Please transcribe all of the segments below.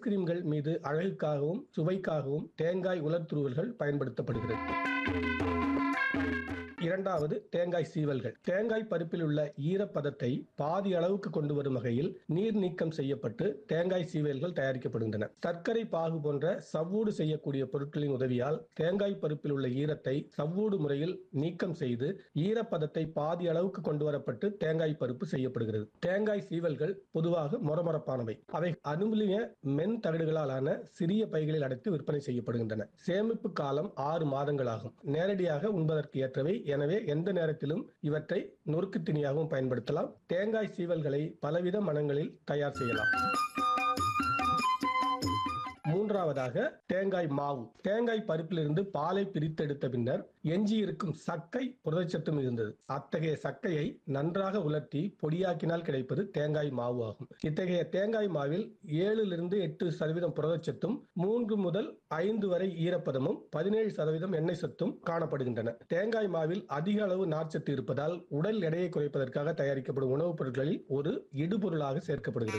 ஐஸ்கிரீம்கள் மீது அழகுக்காகவும் சுவைக்காகவும் தேங்காய் உலர்த்துருவல்கள் பயன்படுத்தப்படுகிறது இரண்டாவது தேங்காய் சீவல்கள் தேங்காய் பருப்பில் உள்ள ஈரப்பதத்தை பாதி அளவுக்கு கொண்டு வரும் வகையில் நீர் நீக்கம் செய்யப்பட்டு தேங்காய் சீவல்கள் தயாரிக்கப்படுகின்றன சர்க்கரை பாகு போன்ற சவ்வூடு செய்யக்கூடிய பொருட்களின் உதவியால் தேங்காய் பருப்பில் உள்ள ஈரத்தை சவ்வூடு முறையில் நீக்கம் செய்து ஈரப்பதத்தை பாதி அளவுக்கு கொண்டு வரப்பட்டு தேங்காய் பருப்பு செய்யப்படுகிறது தேங்காய் சீவல்கள் பொதுவாக மொரமொரப்பானவை அவை அலுமினிய மென் தகடுகளால் ஆன சிறிய பைகளில் அடைத்து விற்பனை செய்யப்படுகின்றன சேமிப்பு காலம் ஆறு மாதங்களாகும் நேரடியாக உண்பதற்கு ஏற்றவை எனவே எந்த நேரத்திலும் இவற்றை நொறுக்கு திணியாகவும் பயன்படுத்தலாம் தேங்காய் சீவல்களை பலவித மனங்களில் தயார் செய்யலாம் மூன்றாவதாக தேங்காய் மாவு தேங்காய் பருப்பிலிருந்து பாலை பிரித்தெடுத்த பின்னர் எஞ்சி இருக்கும் சக்கை புரதச்சத்தும் இருந்தது அத்தகைய சக்கையை நன்றாக உலர்த்தி பொடியாக்கினால் கிடைப்பது தேங்காய் மாவு ஆகும் இத்தகைய தேங்காய் மாவில் ஏழிலிருந்து எட்டு சதவீதம் புரதச்சத்தும் மூன்று முதல் ஐந்து வரை ஈரப்பதமும் பதினேழு சதவீதம் எண்ணெய் சத்தும் காணப்படுகின்றன தேங்காய் மாவில் அதிக அளவு நார்ச்சத்து இருப்பதால் உடல் எடையை குறைப்பதற்காக தயாரிக்கப்படும் உணவுப் பொருட்களில் ஒரு இடுபொருளாக சேர்க்கப்படுகிறது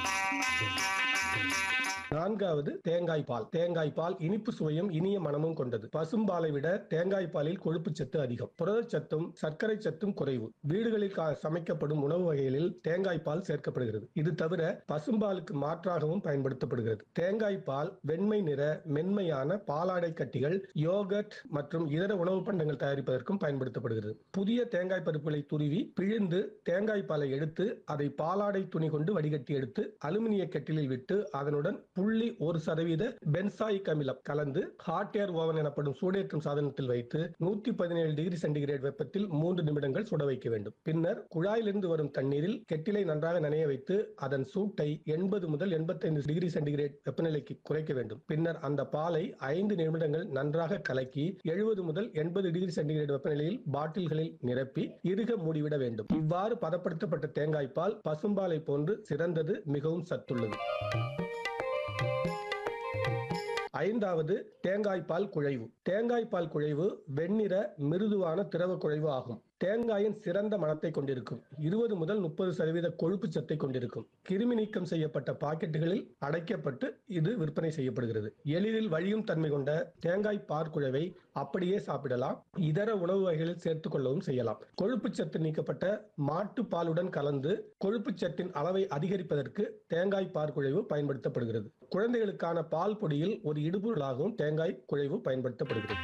நான்காவது தேங்காய் பால் தேங்காய் பால் இனிப்பு சுவையும் இனிய மனமும் கொண்டது பசும்பாலை விட தேங்காய் பாலில் கொழுப்புச்சத்து அதிகம் புரதச்சத்தும் சர்க்கரை சத்தும் குறைவு வீடுகளில் கா- சமைக்கப்படும் உணவு வகைகளில் தேங்காய் பால் சேர்க்கப்படுகிறது இது தவிர பசும்பாலுக்கு மாற்றாகவும் பயன்படுத்தப்படுகிறது தேங்காய் பால் வெண்மை நிற மென்மையான பாலாடை கட்டிகள் யோகட் மற்றும் இதர உணவு பண்டங்கள் தயாரிப்பதற்கும் பயன்படுத்தப்படுகிறது புதிய தேங்காய் பருப்புகளை துருவி பிழிந்து தேங்காய் பாலை எடுத்து அதை பாலாடை துணி கொண்டு வடிகட்டி எடுத்து அலுமினிய கெட்டிலில் விட்டு அதனுடன் புள்ளி ஒரு சதவீத பென்சாயிக் அமிலம் கலந்து ஹாட் ஏர் ஓவன் எனப்படும் சூடேற்றும் சாதனத்தில் வைத்து நூத்தி பதினேழு டிகிரி சென்டிகிரேட் வெப்பத்தில் மூன்று நிமிடங்கள் சுட வைக்க வேண்டும் பின்னர் குழாயிலிருந்து வரும் தண்ணீரில் கெட்டிலை நன்றாக நனைய வைத்து அதன் சூட்டை எண்பது முதல் எண்பத்தைந்து டிகிரி சென்டிகிரேட் வெப்பநிலைக்கு குறைக்க வேண்டும் பின்னர் அந்த பாலை ஐந்து நிமிடங்கள் நன்றாக கலக்கி எழுபது முதல் எண்பது டிகிரி சென்டிகிரேட் வெப்பநிலையில் பாட்டில்களில் நிரப்பி இறுக மூடிவிட வேண்டும் இவ்வாறு பதப்படுத்தப்பட்ட தேங்காய் பால் பசும்பாலை போன்று சிறந்தது மிகவும் சத்துள்ளது ஐந்தாவது தேங்காய் பால் குழைவு தேங்காய் பால் குழைவு வெண்ணிற மிருதுவான திரவ குழைவு ஆகும் தேங்காயின் சிறந்த மணத்தை கொண்டிருக்கும் இருபது முதல் முப்பது சதவீத கொழுப்பு சத்தை கொண்டிருக்கும் கிருமி நீக்கம் செய்யப்பட்ட பாக்கெட்டுகளில் அடைக்கப்பட்டு இது விற்பனை செய்யப்படுகிறது எளிதில் வழியும் தன்மை கொண்ட தேங்காய் பால் குழைவை அப்படியே சாப்பிடலாம் இதர உணவு வகைகளில் சேர்த்துக் கொள்ளவும் செய்யலாம் கொழுப்பு சத்து நீக்கப்பட்ட மாட்டு பாலுடன் கலந்து கொழுப்பு சத்தின் அளவை அதிகரிப்பதற்கு தேங்காய் பால் குழைவு பயன்படுத்தப்படுகிறது குழந்தைகளுக்கான பால் பொடியில் ஒரு இடுபொருளாகவும் தேங்காய் குழைவு பயன்படுத்தப்படுகிறது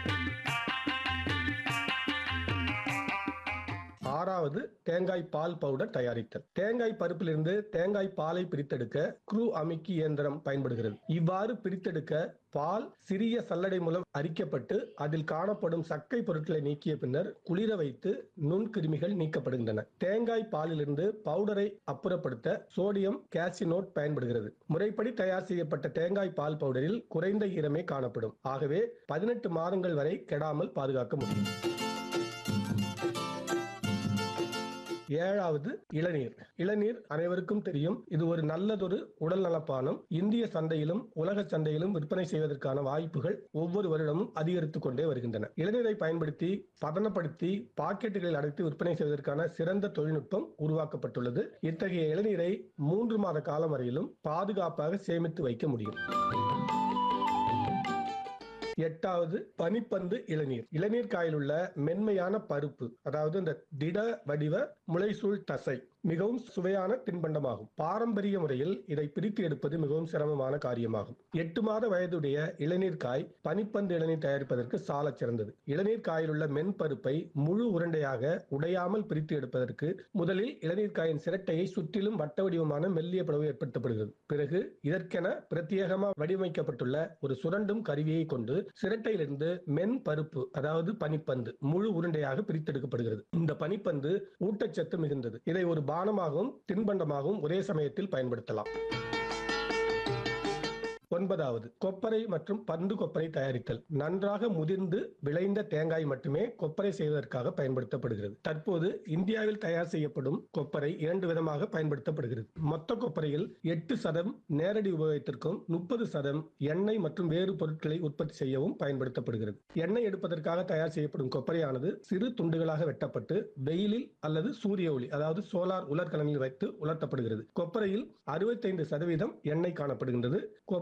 ஆறாவது தேங்காய் பால் பவுடர் தயாரித்தல் தேங்காய் பருப்பிலிருந்து தேங்காய் பாலை பிரித்தெடுக்க குரு அமுக்கி இயந்திரம் பயன்படுகிறது இவ்வாறு பிரித்தெடுக்க பால் சிறிய சல்லடை மூலம் அரிக்கப்பட்டு அதில் காணப்படும் சக்கை பொருட்களை நீக்கிய பின்னர் குளிர வைத்து நுண்கிருமிகள் நீக்கப்படுகின்றன தேங்காய் பாலிலிருந்து பவுடரை அப்புறப்படுத்த சோடியம் கேசினோட் பயன்படுகிறது முறைப்படி தயார் செய்யப்பட்ட தேங்காய் பால் பவுடரில் குறைந்த ஈரமே காணப்படும் ஆகவே பதினெட்டு மாதங்கள் வரை கெடாமல் பாதுகாக்க முடியும் ஏழாவது இளநீர் இளநீர் அனைவருக்கும் தெரியும் இது ஒரு நல்லதொரு உடல் நலப்பானம் இந்திய சந்தையிலும் உலக சந்தையிலும் விற்பனை செய்வதற்கான வாய்ப்புகள் ஒவ்வொரு வருடமும் அதிகரித்துக் கொண்டே வருகின்றன இளநீரை பயன்படுத்தி பதனப்படுத்தி பாக்கெட்டுகளில் அடைத்து விற்பனை செய்வதற்கான சிறந்த தொழில்நுட்பம் உருவாக்கப்பட்டுள்ளது இத்தகைய இளநீரை மூன்று மாத காலம் வரையிலும் பாதுகாப்பாக சேமித்து வைக்க முடியும் எட்டாவது பனிப்பந்து இளநீர் இளநீர் காயில் உள்ள மென்மையான பருப்பு அதாவது இந்த திட வடிவ முளைசூழ் தசை மிகவும் சுவையான தின்பண்டமாகும் பாரம்பரிய முறையில் இதை பிரித்து எடுப்பது மிகவும் சிரமமான காரியமாகும் எட்டு மாத வயதுடைய இளநீர் காய் பனிப்பந்து இளநீர் தயாரிப்பதற்கு சாலச் சிறந்தது இளநீர் காயில் உள்ள மென்பருப்பை முழு உருண்டையாக உடையாமல் பிரித்து எடுப்பதற்கு முதலில் இளநீர் காயின் சிரட்டையை சுற்றிலும் வட்ட வடிவமான மெல்லிய பிளவு ஏற்படுத்தப்படுகிறது பிறகு இதற்கென பிரத்யேகமாக வடிவமைக்கப்பட்டுள்ள ஒரு சுரண்டும் கருவியை கொண்டு சிரட்டையிலிருந்து மென் பருப்பு அதாவது பனிப்பந்து முழு உருண்டையாக பிரித்தெடுக்கப்படுகிறது இந்த பனிப்பந்து ஊட்டச்சத்து மிகுந்தது இதை ஒரு பானமாகவும் தின்பண்டமாகவும் ஒரே சமயத்தில் பயன்படுத்தலாம் ஒன்பதாவது கொப்பரை மற்றும் பந்து கொப்பரை தயாரித்தல் நன்றாக முதிர்ந்து விளைந்த தேங்காய் மட்டுமே கொப்பரை செய்வதற்காக பயன்படுத்தப்படுகிறது தற்போது இந்தியாவில் தயார் செய்யப்படும் கொப்பரை இரண்டு விதமாக பயன்படுத்தப்படுகிறது மொத்த கொப்பரையில் எட்டு சதம் நேரடி உபயோகத்திற்கும் முப்பது சதம் எண்ணெய் மற்றும் வேறு பொருட்களை உற்பத்தி செய்யவும் பயன்படுத்தப்படுகிறது எண்ணெய் எடுப்பதற்காக தயார் செய்யப்படும் கொப்பரையானது சிறு துண்டுகளாக வெட்டப்பட்டு வெயிலில் அல்லது சூரிய ஒளி அதாவது சோலார் உலர்கலனில் வைத்து உலர்த்தப்படுகிறது கொப்பரையில் அறுபத்தைந்து சதவீதம் எண்ணெய் காணப்படுகின்றது